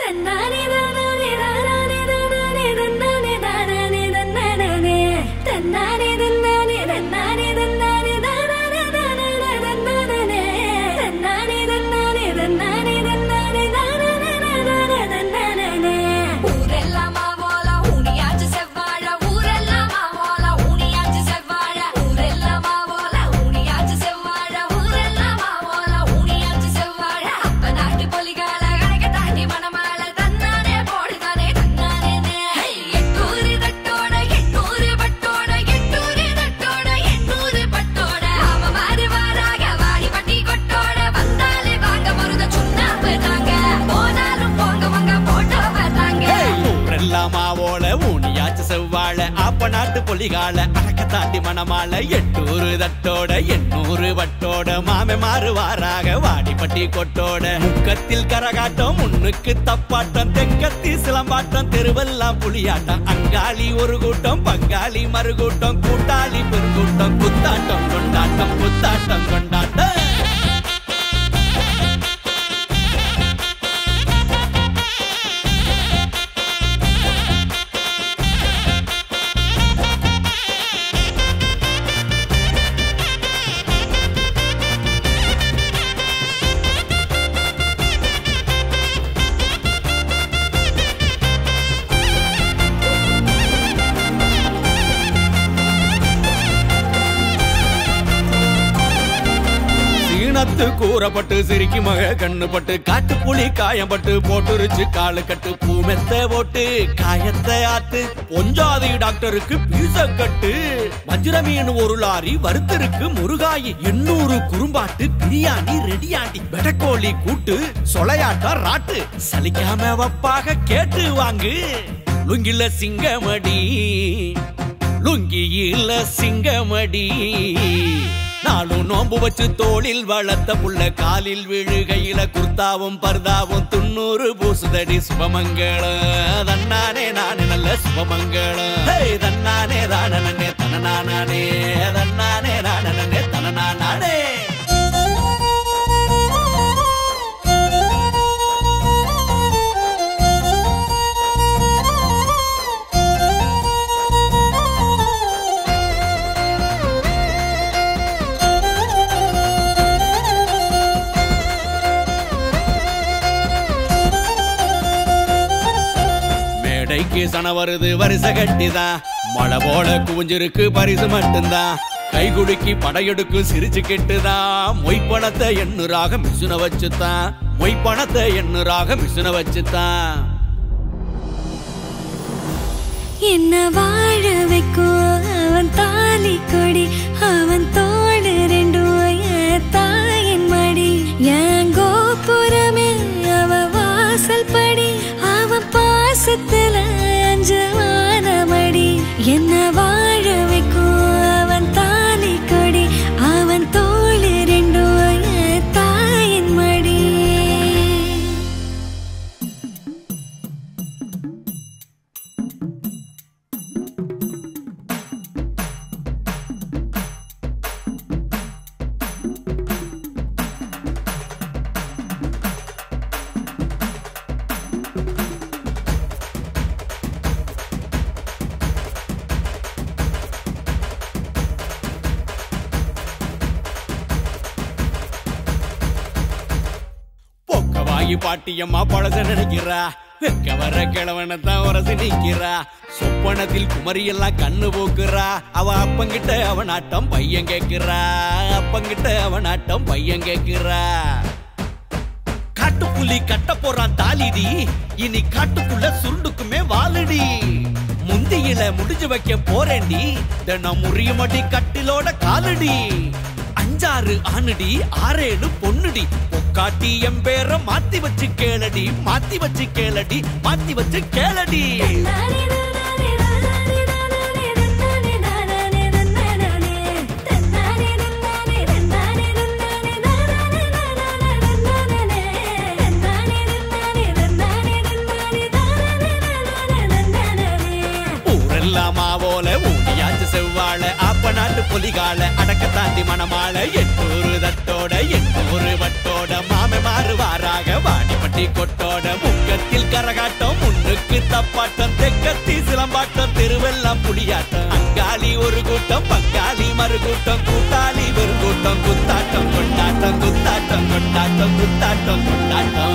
தன்னானே தானானே தானானே தானானே தன்னானே தானானே தன்னானே தன்னானே தன்னானே தன்னானே தன்னானே தானானே தானானே தன்னானே தன்னானே தன்னானே தன்னானே தன்னானே தானானே தானானே தன்னானே ஊரெல்லாம் மாவோல ஊனியாச்சு செவ்வாழ ஊரெல்லாம் மாவோல ஊனியாச்சு செவ்வாழ ஊரெல்லாம் மாவோல ஊனியாச்சு செவ்வாழ ஊரெல்லாம் மாவோல ஊனியாச்சு செவ்வாழ அப்ப நாட்டு பொலிகால கணக்க தாண்டி மனமால தன்னானே போடுதானே தன்னானே எட்டூரு தட்டோட எண்ணூறு பட்டோட எட்டூரு தட்டோட எண்ணூறு பட்டோட அவ மாறு வாராக வாடி பட்டி கொட்டோட வந்தாலே வாங்க மருத சுண்ணாம்பு தாங்க போனாலும் போங்க வாங்க போட்டோ தாங்க ஊரெல்லாம் மாவோல ஊனியாச்சு செவ்வாழ ஆப்ப நாட்டு பொலிகால அடக்க தாண்டி மணமால எட்டூரு தட்டோட எண்ணூறு வட்டோட மாமே மாறுவாராக வாடிப்பட்டி கொட்டோட முக்கத்தில் கரகாட்டம் முன்னுக்கு தப்பாட்டம் தெக்கத்தி சிலம்பாட்டம் தெருவெல்லாம் புலியாட்டம் அங்காளி ஒரு கூட்டம் பங்காளி மறுகூட்டம் கூட்டாளி பெருங்கூட்டம் குத்தாட்டம் கொண்டாட்டம் குத்தாட்டம் கொண்டாட்டம் சீனத்து கூறப்பட்டு சிரிக்கி மக கண்ணுப்பட்டு காட்டு புலி காயம்பட்டு போட்டுருச்சு காலு கட்டு பூமெத்த போட்டு காயத்தை ஆத்து பொஞ்சாதி டாக்டருக்கு பீச கட்டு வஜ்ர மீன் ஒரு லாரி வறுத்திருக்கு முருகாயி எண்ணூறு குறும்பாட்டு பிரியாணி ரெடியாண்டி வெடக்கோழி கூட்டு சொலையாட்டம் ராட்டு சலிக்காம வப்பாக கேட்டு வாங்கு லுங்கில சிங்கமடி லுங்கியில சிங்கமடி நாளும் நோம்பு வச்சு தோளில் வளர்த்த புள்ள காலில் விழுகையில குர்தாவும் பர்தாவும் துண்ணூறு பூசுதடி சுபமங்களம் தன்னானே நானே நல்ல சுபமங்களம் ஹே, தன்னானே தானே தனநானே தன்னானே நானே தனநானே மேடைக்கு சன வருது வரிசை கட்டிதான் மழை போல குவிஞ்சிருக்கு பரிசு மட்டும்தான் கை குலுக்கி படையெடுக்கு சிரிச்சு கெட்டுதான் மொய் பணத்தை எண்ணுறாக மிசுன வச்சுதான் மொய் பணத்தை எண்ணுறாக மிசுன வச்சுதான் என்ன வாழ வைக்கும் அவன் தாலி கொடி அவன் தோடு ரெண்டும் என் தாயின் மடி என் கோபுரமே அவ வாசல் படி அவன் பாசத்துல அஞ்சமான மடி என்ன வாழ வைக்கும் அவன் தாலி கொடி அவன் தோடு ரெண்டும் என் தாயின் மடி பொக்க வாங்கி பாட்டியம்மா பழச நினைக்கிறா வெக்க வர கிழவனை தான் உரசி நிக்கிறா சொப்பனத்தில் குமரியெல்லாம் கண்ணு போக்குறா அவ அப்பங்கிட்ட அவன் ஆட்டம் பையன் கேக்குறா அப்பங்கிட்ட அவன் ஆட்டம் பையன் கேக்குறா காட்டுப்புலி கட்ட போறான் தாலிடி இனி காட்டுக்குள்ள சுருண்டுக்குமே வாழுடி முந்தியில முடிஞ்சு வைக்க போறேன்டி தினம் முறியுமடி கட்டிலோட காலடி அஞ்சாறு ஆணுடி ஆறேழு பொண்ணுடி பொக்காட்டி என் பேர மாத்தி வச்சு கேளடி மாத்தி வச்சு கேளடி மாத்தி வச்சு கேளடி ஊரெல்லாம் மாவோல ஊனியாச்சு செவ்வாழ ஆப்ப நாட்டு பொலிகால அடக்க தாண்டி மணமால எண்ணூறு தட்டோட எண்ணூறு வட்டோட மாமே மாறுவாராக வாடிப்பட்ட முட்டி கொட்டோட முக்கத்தில் கரகாட்டம் முன்னுக்கு தப்பாட்டம் தெக்கத்தி சிலம்பாட்டம் தெருவெல்லாம் புலியாட்டம் அங்காளி ஒரு கூட்டம் பங்காளி மறு கூட்டம் கூட்டாளி வெறும் கூட்டம் குத்தாட்டம் கொண்டாட்டம் குத்தாட்டம் கொண்டாட்டம் குத்தாட்டம் கொண்டாட்டம்